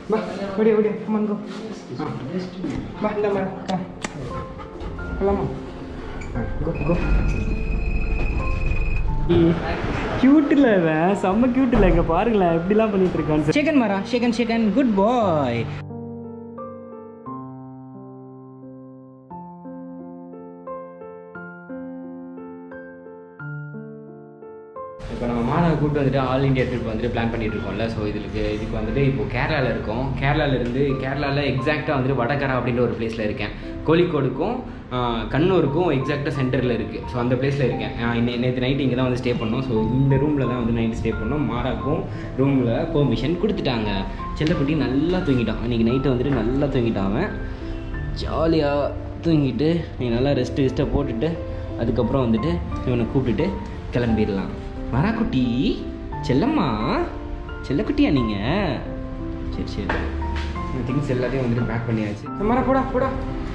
பா ஓடியா ஓடியா கமான் கோ பா இந்த மாதிரி கம் போலாமா கோ கோ கியூட்டில் இவன் செம்ம கியூட்டில் இங்கே பாருங்களேன் எப்படிலாம் பண்ணிட்டு இருக்கான்னு ஷேகன் மாரா ஷேகன் ஷேகன் குட் பாய் இப்போ நம்ம மாணவ கூட்டு வந்துட்டு ஆல் இந்தியா ட்ரிப் வந்துட்டு பிளான் பண்ணிட்டு இருக்கோம்ல ஸோ இதுக்கு இதுக்கு வந்துட்டு இப்போ கேரளாவில் இருக்கோம் கேரளால இருந்து கேரளாவில் எக்ஸாக்டாக வந்துட்டு வடகரா அப்படின்ற ஒரு பிளேஸில் இருக்கேன் கோழிக்கோடுக்கும் ஆஹ், கண்ணூருக்கும் எக்ஸாக்டாக சென்டரில் இருக்குது ஸோ அந்த பிளேஸில் இருக்கேன் இன்னை நேற்று நைட்டு இங்கே தான் வந்து ஸ்டே பண்ணோம் ஸோ இந்த ரூமில் தான் வந்து நைட் ஸ்டே பண்ணோம் மாறாக்கும் ரூமில் பெர்மிஷன் கொடுத்துட்டாங்க செல்லக்குட்டி நல்லா தூங்கிட்டான் இன்னைக்கு நைட்டு வந்துட்டு நல்லா தூங்கிட்டான் அவன் ஜாலியாக தூங்கிட்டு நீ நல்லா ரெஸ்ட்டு கிஸ்ட்டை போட்டுட்டு அதுக்கப்புறம் வந்துட்டு இவனை கூப்பிட்டுட்டு கிளம்பிடலாம் மராக்குட்டி செல்லம்மா செல்லக்குட்டியா நீங்கள் சரி சரி திங்ஸ் எல்லாத்தையும் வந்துட்டு பேக் பண்ணியாச்சு மாரா போடா போடா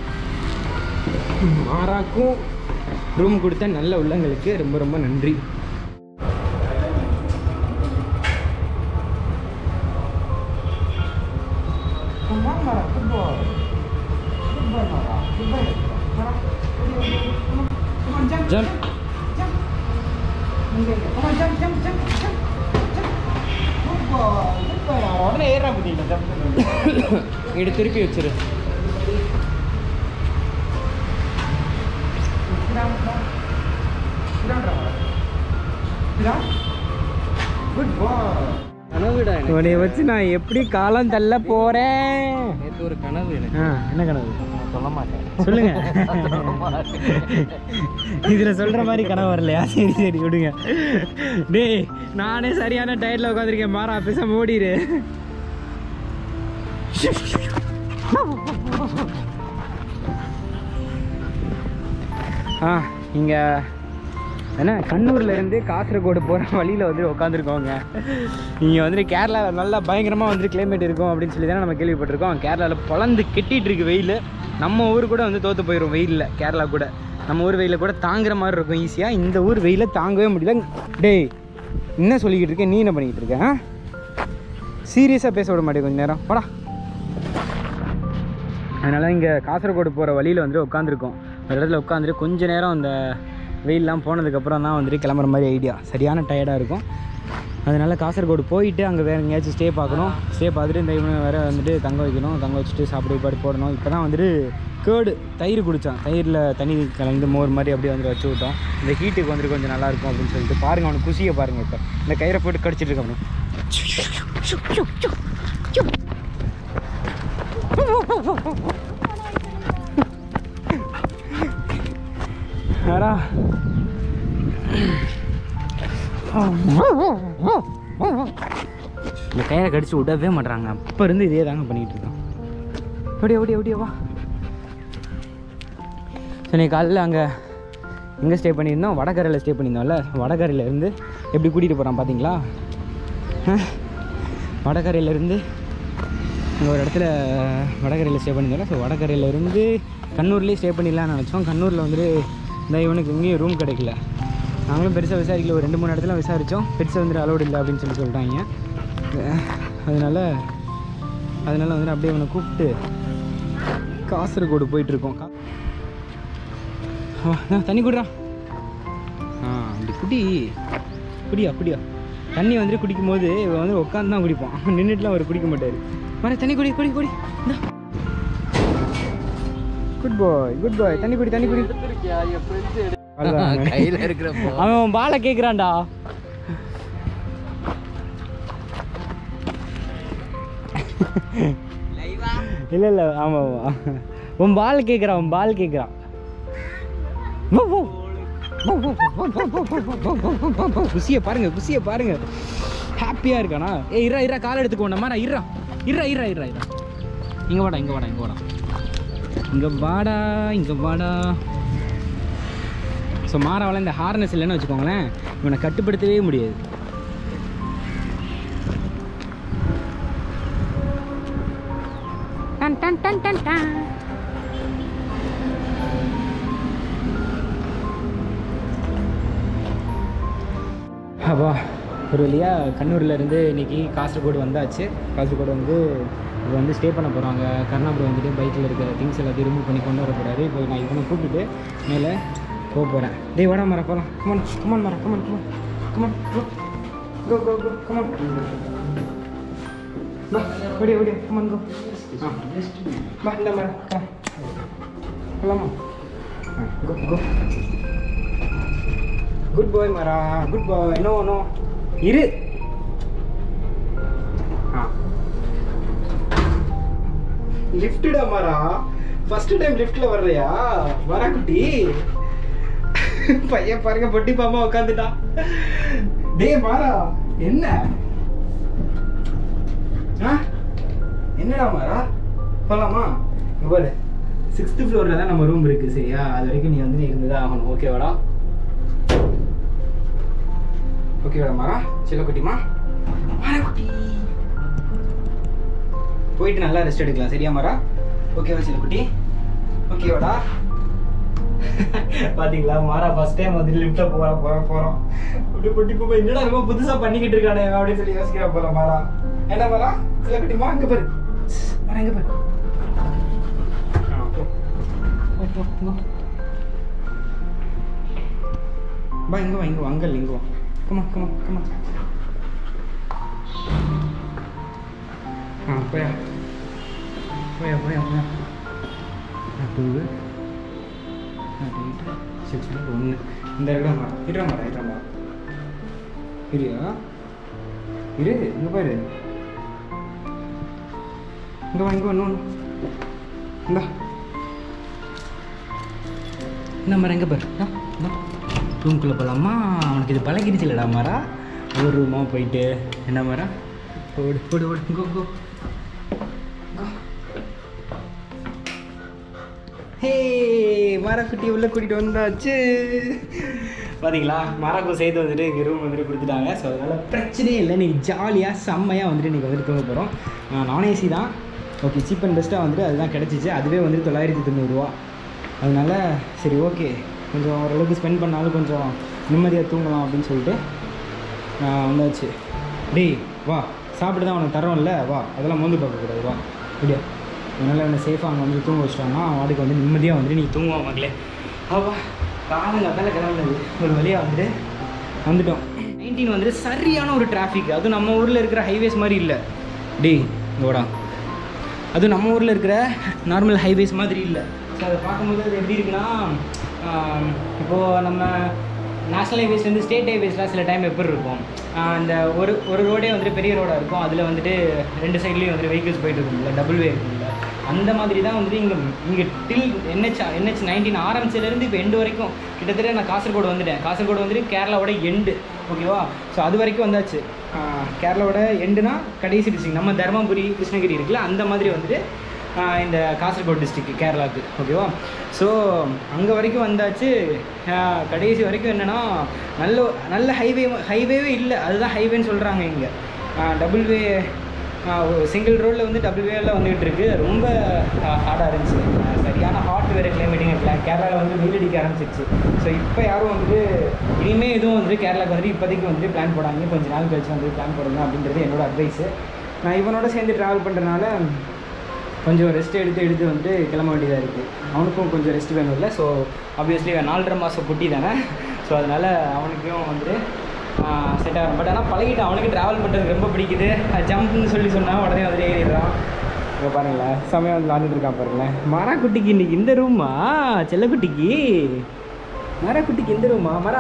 மாராக்கும் ரூம் கொடுத்த நல்ல உள்ளங்களுக்கு ரொம்ப ரொம்ப நன்றி Come on, Mara. Good boy. Good boy, Mara. Good boy. Mara. Come on, jump. Jump. Jump. இங்க, இங்க. Come on, jump, jump, jump, jump. Jump. Good boy. Good boy, Mara. உடனே ஏறா புரியல ஜம்ப் இடு திருப்பி வச்சிரு குட் பாய் கனவுடா எனக்கு உன்னைய வச்சு நான் எப்படி காலம் தள்ள போறேன் நேற்று ஒரு கனவு எனக்கு ஆ, என்ன கனவு சொல்ல மாட்டேன் சொல்லுங்க இதுல சொல்ற மாதிரி கனவு வரலையா சரி சரி விடுங்க டேய் நானே சரியான டயர்ல உட்காந்துருக்கேன் மாறா பேசாம ஓடிடு ஆ இங்க என்ன கண்ணூர்ல இருந்து காசர்கோடு போற வழியில வந்து உட்காந்துருக்கோங்க இங்க வந்துட்டு கேரளாவில் நல்லா பயங்கரமா வந்து கிளைமேட் இருக்கும் அப்படின்னு சொல்லி தானே நம்ம கேள்விப்பட்டிருக்கோம் கேரளாவில் பொழந்து கெட்டிட்டு இருக்கு வெயில் நம்ம ஊர் கூட வந்து தோத்து போயிடும் வெயிலில் கேரளா கூட நம்ம ஊர் வெயில கூட தாங்குற மாதிரி இருக்கும் ஈஸியாக இந்த ஊர் வெயில தாங்கவே முடியல டேய் என்ன சொல்லிக்கிட்டு இருக்க நீ என்ன பண்ணிக்கிட்டு இருக்க ஆ சீரியஸாக பேச விட மாட்டேன் கொஞ்ச நேரம் போடா அதனால் இங்கே காசர்கோடு போகிற வழியில் வந்துட்டு உட்காந்துருக்கோம் ஒரு இடத்துல உட்காந்துட்டு கொஞ்ச நேரம் அந்த வெயிலெலாம் போனதுக்கப்புறம் தான் வந்துட்டு கிளம்புற மாதிரி ஐடியா சரியான டயர்டாக இருக்கும் அதனால் காசர்கோடு போயிட்டு அங்கே வேறு எங்கேயாச்சும் ஸ்டே பார்க்கணும் ஸ்டே பார்த்துட்டு இந்த இவனை வேறு வந்துட்டு தங்க வைக்கணும் தங்க வச்சுட்டு சாப்பிட பாடு போடணும் இப்போ தான் வந்துட்டு கேர்டு தயிர் குடித்தான் தயிரில் தண்ணி கலந்து மோர் மாதிரி அப்படியே வந்து வச்சு விட்டோம் இந்த ஹீட்டுக்கு வந்துட்டு கொஞ்சம் நல்லா இருக்கும் அப்படின்னு சொல்லிட்டு பாருங்கள் அவனுக்கு குசியை பாருங்கள் இப்போ இந்த கயிறை போட்டு கடிச்சிட்டு இருக்கான் அவனுக்கு. யாரா இந்த கயிறை கடிச்சு விடவே மாட்றாங்க அப்போ இருந்து இதே தாங்க பண்ணிக்கிட்டு இருக்கான் ஓடியா ஓடியா ஓடியா வா சரி காலையில் அங்கே எங்கே ஸ்டே பண்ணியிருந்தோம் வடகரையில் ஸ்டே பண்ணியிருந்தோம்ல வடகரையில இருந்து எப்படி கூட்டிகிட்டு போகிறான் பார்த்தீங்களா வடகரையிலேருந்து இங்கே ஒரு இடத்துல வடகரையில் ஸ்டே பண்ணியிருந்தோம் ஸோ வடகரையில இருந்து கண்ணூர்லேயே ஸ்டே பண்ணிடலாம்னு நினச்சோம் கண்ணூரில் வந்துட்டு இந்த இவனுக்கு இங்கேயும் ரூம் கிடைக்கல நாங்களும் பெருசாக விசாரிக்கல ஒரு ரெண்டு மூணு இடத்துல விசாரித்தோம் பெருசாக வந்துட்டு அலோடு இல்லை அப்படின்னு சொல்லி சொல்லிட்டாங்க அஹ் அதனால அதனால வந்துட்டு அப்படியே இவனை கூப்பிட்டு காசர்கோடு போயிட்டுருக்கோம் கா ஆ, ஆ, தண்ணி குடுறா ஆ அப்படி குடி குடியா குடியா தண்ணி வந்துட்டு குடிக்கும் போது இவன் வந்து உட்காந்து தான் குடிப்பான் நின்றுட்டுலாம் அவர் குடிக்க மாட்டார் வர தண்ணி குடி குடி குடி குட் பாய் குட் பாய் தண்ணி குடி தண்ணி குடி அவ்வளவுதான். கையில் இருக்கிற அவன் உன் பாலை கேட்குறான்டா இல்லை இல்லை ஆமாம் ஆமாம் உன் பால் கேட்குறான் உன் பால் கேட்குறான் குசியை பாருங்க குசியை பாருங்க ஹாப்பியாக இருக்கானா ஏ இரா இரா கால் எடுத்துக்கோ மாதிரி இரா இரா இரா இரா இரா இங்கே வாடா இங்கே வாடா இங்கே வாடா இங்கே வாடா இங்கே வாடா ஸோ மாறாவில் இந்த ஹார்னஸ் இல்லைன்னு வச்சுக்கோங்களேன் இவனை கட்டுப்படுத்தவே முடியாது டன் டன் டன் டன் டன் அப்பா ஒரு வழியாக கண்ணூர்லேருந்து இன்றைக்கி காசர்கோடு வந்தாச்சு காசர்கோடு வந்து இப்போ வந்து ஸ்டே பண்ண போகிறாங்க கர்ணாபுரம் வந்துட்டு பைக்கில் இருக்க திங்ஸ் எல்லாத்தையும் ரிமூவ் பண்ணி கொண்டு வர போகிறாரு இப்போ நான் இவனை கூப்பிட்டுட்டு மேலே போக போகிறேன் டேய் வாடா மரம் போகலாம் கமான் கமான் மரம் come on come on come on go go go come on வா ஓடியா ஓடியா கமான் கோ ஆ வா இந்த மரம் போகலாமா ஆ go go good bye Mara good bye no no இரு ஆ லிஃப்ட்டுடா மரா ஃபர்ஸ்ட் டைம் லிஃப்ட்ல வர்றியா வரா குட்டி பையன் பாருங்க பொட்டி பாமா உட்காந்துட்டான் டேய் மாறா என்ன ஆ என்னடா மாறா போலாமா இங்க பாரு சிக்ஸ்த் ஃப்ளோரில் தான் நம்ம ரூம் இருக்கு சரியா அது வரைக்கும் நீ வந்து நீ இருந்துதான் ஆகணும் ஓகேவாடா ஓகேவாடா மாறா சில குட்டிமா மாறா குட்டி போயிட்டு நல்லா ரெஸ்ட் எடுக்கலாம் சரியா மாறா ஓகேவா சில குட்டி ஓகேவாடா பாத்தீங்களா மாறா ஃபர்ஸ்ட் டைம் வந்து லிஃப்ட்ல போற போற போறோம் அப்படி பொட்டி போய் என்னடா ரொம்ப புதுசா பண்ணிக்கிட்டு இருக்கானே அப்படின்னு சொல்லி யோசிக்கிறா போல மாறா என்ன மாறா சில குட்டிமா இங்க பாரு மாறா இங்க பாரு ஆ, போ. போ, போ, போ. வா இங்க வா இங்க வா அங்கல் இங்க வா கமா கமா கமா ஆ போயா போயா போயா போயா டூ சிக்ஸ் ஒன்று இந்த இடம் மரம் இருடா மரம் இருடா மரம் இரியா இரு இங்கே பாரு இங்கே வா இங்கே ஒன்று இந்தா இந்த மரம் எங்கே பாரு ரூம்குள்ளே போகலாமா அவனுக்கு இது பழகிடுச்சு இல்லடா மரா ஒரு ரூமாக போயிட்டு என்ன மரம் ஓடு ஓடு ஓடு கோ கோ ஹே மாராக்குட்டி உள்ள கூட்டிகிட்டு வந்தாச்சு பாத்தீங்களா மாராக்கும் சேர்த்து வந்துட்டு இங்கே ரூம் வந்துட்டு கொடுத்துட்டாங்க ஸோ அதனால் பிரச்சனையே இல்லை நீங்கள் ஜாலியாக செம்மையாக வந்துட்டு இன்றைக்கி வந்துட்டு தூங்க போகிறோம் நான் ஏசி தான் ஓகே சீப் அண்ட் பெஸ்ட்டாக வந்துட்டு அதுதான் கிடச்சிச்சு அதுவே வந்துட்டு தொள்ளாயிரத்தி தொண்ணூறுரூவா அதனால சரி ஓகே கொஞ்சம் ஓரளவுக்கு ஸ்பெண்ட் பண்ணாலும் கொஞ்சம் நிம்மதியாக தூங்கலாம் அப்படின்னு சொல்லிட்டு நான் வந்தாச்சு டேய் வா சாப்பிட்டு தான் உனக்கு தரோம்ல வா அதெல்லாம் மோந்து பார்க்கக்கூடாது வா இப்படியா அதனால் அவனை சேஃபாக அங்கே வந்து தூங்க வச்சிட்டோம்னா அவன் வாட்டுக்கு வந்து நிம்மதியாக வந்துட்டு நீ தூங்குவான் மக்களே அவா காலங்காத்தால கிளம்புனது ஒரு வழியாக வந்துட்டு வந்துட்டோம் நைன்டீன் வந்துட்டு சரியான ஒரு டிராஃபிக் அதுவும் நம்ம ஊரில் இருக்கிற ஹைவேஸ் மாதிரி இல்லை டேய் இங்கோடா அதுவும் நம்ம ஊரில் இருக்கிற நார்மல் ஹைவேஸ் மாதிரி இல்லை ஸோ அதை பார்க்கும்போது அது எப்படி இருக்குன்னா ஆம், இப்போது நம்ம நேஷ்னல் ஹைவேஸ்லேருந்து ஸ்டேட் ஹைவேஸ்லாம் சில டைம் எப்படி இருக்கும் ஆஹ் இந்த ஒரு ஒரு ரோடே வந்துட்டு பெரிய ரோடாக இருக்கும் அதில் வந்துட்டு ரெண்டு சைட்லேயும் வந்துட்டு வெஹிக்கிள்ஸ் போயிட்டு இருக்கும்ல டபுள் வே இருக்கும்ல அந்த மாதிரி தான் வந்துட்டு இங்கே இங்கே டில் என்ஹெச் என்ஹெச் நைன்டீன் ஆரம்பிச்சிலேருந்து இப்போ எண்டு வரைக்கும் கிட்டத்தட்ட நான் காசர்கோடு வந்துட்டேன் காசர்கோடு வந்துட்டு கேரளாவோட எண்டு ஓகேவா ஸோ அது வரைக்கும் வந்தாச்சு ஆஹ் கேரளாவோட எண்டுனா கடைசி டிஸ்ட்ரிக்ட் நம்ம தர்மபுரி கிருஷ்ணகிரி இருக்குல்ல அந்த மாதிரி வந்துட்டு ஆஹ் இந்த காசர்கோடு டிஸ்ட்ரிக்ட் கேரளாவுக்கு ஓகேவா ஸோ அங்கே வரைக்கும் வந்தாச்சு ஆஹ் கடைசி வரைக்கும் என்னென்னா நல்ல நல்ல ஹைவே ஹைவேவே இல்லை அதுதான் ஹைவேன்னு சொல்கிறாங்க இங்கே டபுள் வே சிங்கிள் ரோட்டில் வந்து டபுள் வேல வந்துகிட்டு இருக்கு ரொம்ப ஹார்டாக இருந்துச்சு ஆஹ் சரியான ஹாட் வேறு கிளைமேட்டிங் கேரளாவில் வந்து வெயில் அடிக்க ஆரம்பிச்சிருச்சு ஸோ இப்போ யாரும் வந்துட்டு இனிமேல் எதுவும் வந்துட்டு கேரளாவுக்கு வந்துட்டு இப்போதைக்கு வந்துட்டு பிளான் போடாங்க கொஞ்ச நாள் கழிச்சு வந்து பிளான் போடுங்க அப்படின்றது என்னோட அட்வைஸு நான் இவனோட சேர்ந்து ட்ராவல் பண்ணுறதுனால கொஞ்சம் ரெஸ்ட் எடுத்து எடுத்து வந்து கிளம்ப வேண்டியதாக இருக்குது அவனுக்கும் கொஞ்சம் ரெஸ்ட் வேணும்ல ஸோ ஆப்வியஸ்லி நாலரை மாதம் குட்டி தானே ஸோ அதனால் அவனுக்கும் வந்துட்டு செட் ஆகும் பட் ஆனால் பழகிட்டான் அவனுக்கு ட்ராவல் பண்ணுறது ரொம்ப பிடிக்குது ஜம்ப்னு சொல்லி சொன்னால் உடனே வந்து ஏறிடுறான் இங்கே பாருங்களேன் சமயம் வந்து விளாண்டுட்டு இருக்கான் பாருங்களேன் மரா குட்டிக்கு இன்னைக்கு இந்த ரூமா செல்லக்குட்டிக்கு மரா குட்டிக்கு இந்த ரூமா மரா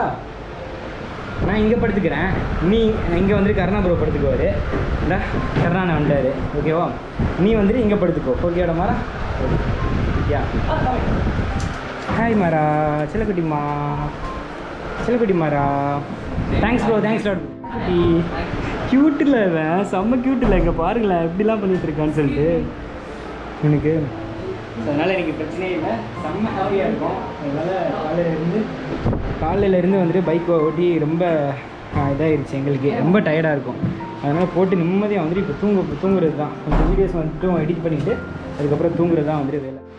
நான் இங்கே படுத்துக்கிறேன் நீ இங்கே வந்துட்டு கருணாபுரம் படுத்துக்குவார் இந்த கருணானை வந்தார் ஓகேவா நீ வந்துட்டு இங்கே படுத்துக்கோ ஓகேடா மாரா யா ஹாய் மாரா செல்லக்குட்டிம்மா செல்லக்குட்டி Mara thanks bro thanks lot குட்டி க்யூட்டில் இவன் செம்ம க்யூட்டில் இங்கே பாருங்களேன் எப்படிலாம் பண்ணிட்டு இருக்கான்னு சொல்லிட்டு எனக்கு ஸோ அதனால் எனக்கு பிரச்சனையே இல்லை செம்ம ஹாப்பியாக இருக்கும் அதனால் காலையிலேருந்து காலையிலேருந்து வந்துட்டு பைக் ஓட்டி ரொம்ப ஆஹ், இதாயிருச்சு எங்களுக்கு ரொம்ப டயர்டாக இருக்கும் அதனால் போட்டு நிம்மதியாக வந்துட்டு இப்போ தூங்க தூங்குறது தான் கொஞ்சம் வீடியோஸ் வந்துட்டு எடிட் பண்ணிவிட்டு அதுக்கப்புறம் தூங்குறது தான் வந்துட்டு வேலை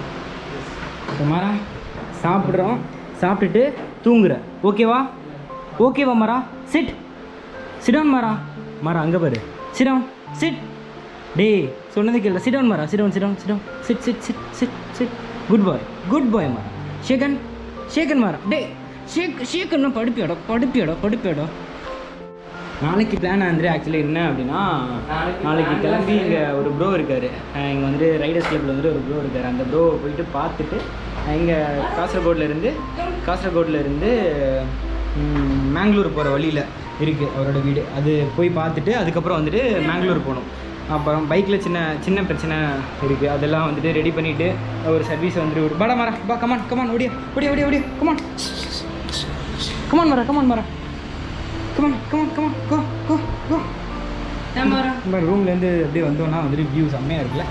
சுமாரா சாப்பிட்றோம் சாப்பிட்டுட்டு தூங்குற ஓகேவா ஓகேவா மாறா சிட் சிடவுன் மாறா மாறா அங்கே பாரு சிடவுன் சிட் டேய் சொன்னது கேள்வி sit down Mara sit down sit down sit down sit sit sit sit sit good bye good bye Mara shake hand ஷேகன் மாறா டேய் ஷேக் ஷேக்கன்னா படுப்பியாடா படுப்பியாடா படுப்பியாடா நாளைக்கு பிளான் வந்து ஆக்சுவலி என்ன அப்படின்னா நாளைக்கு கிளம்பி இங்கே ஒரு ப்ரோ இருக்கார் இங்கே வந்து ரைடர்ஸ் கிளப்பில் வந்துட்டு ஒரு ப்ரோ இருக்கார் அந்த ப்ரோ போயிட்டு பார்த்துட்டு இங்கே காசர்கோட்லேருந்து காசர்கோட்லேருந்து மேங்களூர் போகிற வழியில் இருக்குது அவரோட வீடு அது போய் பார்த்துட்டு அதுக்கப்புறம் வந்துட்டு மேங்களூர் போகணும் அப்புறம் பைக்கில் சின்ன சின்ன பிரச்சனை இருக்குது அதெல்லாம் வந்துட்டு ரெடி பண்ணிவிட்டு ஒரு சர்வீஸ் வந்துட்டு ஒரு படா மரா பா கமான் கமான் ஓடியா ஓடியா ஓடியா ஓடியா come on come on Mara come on Mara come on come on come on go go go நம்ம ரூம்லேருந்து அப்படியே வந்தோம்னா வந்துட்டு வியூ செம்மையாக இருக்குல்ல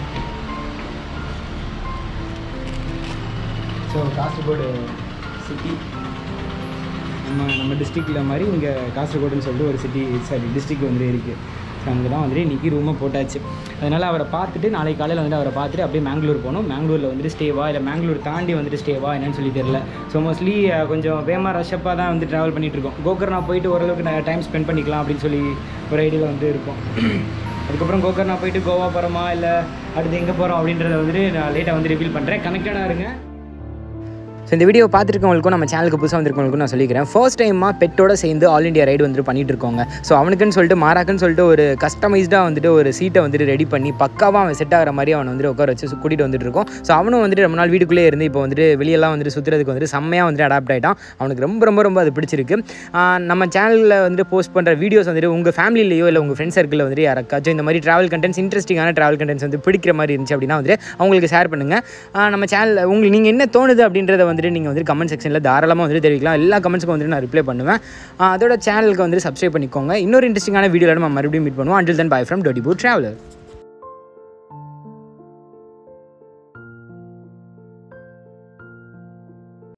ஸோ காசர்கோடு சிட்டி நம்ம நம்ம டிஸ்ட்ரிக்டில் மாதிரி இங்கே காசர்கோடுன்னு சொல்லிட்டு ஒரு சிட்டி சாரி டிஸ்ட்ரிக்ட் வந்து இருக்குது ஸோ அங்கே தான் வந்துட்டு இன்றைக்கி ரூமை போட்டாச்சு அதனால் அவரை பார்த்துட்டு நாளைக்கு காலையில் வந்துட்டு அவரை பார்த்துட்டு அப்படியே மேங்களூர் போகணும் மேங்களூரில் வந்துட்டு ஸ்டேவா இல்லை மேங்களூர் தாண்டி வந்துட்டு ஸ்டேவா என்னன்னு சொல்லி தெரில ஸோ மோஸ்ட்லி கொஞ்சம் வேகமாக ரஷ்ஷப்பாக தான் வந்து ட்ராவல் பண்ணிகிட்டு இருக்கோம் கோகர்னா போயிட்டு ஓரளவுக்கு டைம் ஸ்பெண்ட் பண்ணிக்கலாம் அப்படின்னு சொல்லி ஒரு ஐடியாவில் வந்து இருப்போம் அதுக்கப்புறம் கோகர்னா போயிட்டு கோவா போகிறோமா இல்லை அடுத்து எங்கே போகிறோம் அப்படின்றத வந்துட்டு நான் லேட்டாக வந்து ரிவீல் பண்ணுறேன் கனெக்டடாக இருங்க ஸோ இந்த வீடியோ பார்த்துருக்கவங்களுக்கும் நம்ம சேனலுக்கு புதுசாக வந்திருக்கவங்களுக்கும் நான் சொல்லிக்கிறேன் ஃபர்ஸ்ட் டைமாக பெட்டோட சேர்ந்து ஆல் இண்டியா ரைடு வந்துட்டு பண்ணிட்டு இருக்கோங்க ஸோ அவனுக்குன்னு சொல்லிட்டு மாறாக்குன்னு சொல்லிட்டு ஒரு கஸ்டமைஸ்டாக வந்துட்டு ஒரு சீட்டை வந்துட்டு ரெடி பண்ணி பக்காவாக அவன் செட் ஆகிற மாதிரி அவனை வந்துட்டு உட்கார வச்சு கூட்டிகிட்டு வந்துட்டு இருக்கோம் ஸோ அவனும் வந்துட்டு ரொம்ப நாள் வீட்டுக்குள்ளே இருந்து இப்போ வந்துட்டு வெளியெல்லாம் வந்துட்டு சுற்றுறதுக்கு வந்துட்டு செம்மையாக வந்துட்டு அடாப்ட் ஆகிட்டான் அவனுக்கு ரொம்ப ரொம்ப ரொம்ப அது பிடிச்சிருக்கு ஆஹ் நம்ம சேனலில் வந்துட்டு போஸ்ட் பண்ணுற வீடியோஸ் வந்துட்டு உங்கள் ஃபேமிலிலேயோ இல்லை உங்கள் ஃப்ரெண்ட்ஸ் சர்க்கிளில் வந்துட்டு யாருக்காச்சும் இந்த மாதிரி ட்ராவல் கண்டென்ட்ஸ் இன்ட்ரெஸ்டிங்கான ட்ராவல் கண்டென்ட்ஸ் வந்து பிடிக்கிற மாதிரி இருந்துச்சு அப்படின்னா வந்துட்டு அவங்களுக்கு ஷேர் பண்ணுங்கள் நம்ம சேனல் உங்களுக்கு நீங்கள் என்ன தோணுது அப்படின்றத வந்துட்டு நீங்கள் வந்து கமெண்ட் செக்ஷனில் தாராளமாக வந்துட்டு தெரிவிக்கலாம் எல்லா கமெண்ட்ஸ்க்கும் வந்துட்டு நான் ரிப்ளை பண்ணுவேன் ஆஹ் அதோட சேனலுக்கு வந்துட்டு சப்ஸ்கிரைப் பண்ணிக்கோங்க இன்னொரு இன்ட்ரெஸ்டிங்கான வீடியோவில் நம்ம மறுபடியும் மீட் பண்ணுவோம் அண்டில் தன் பை ஃப்ரம் டொடிபூ ட்ராவலர்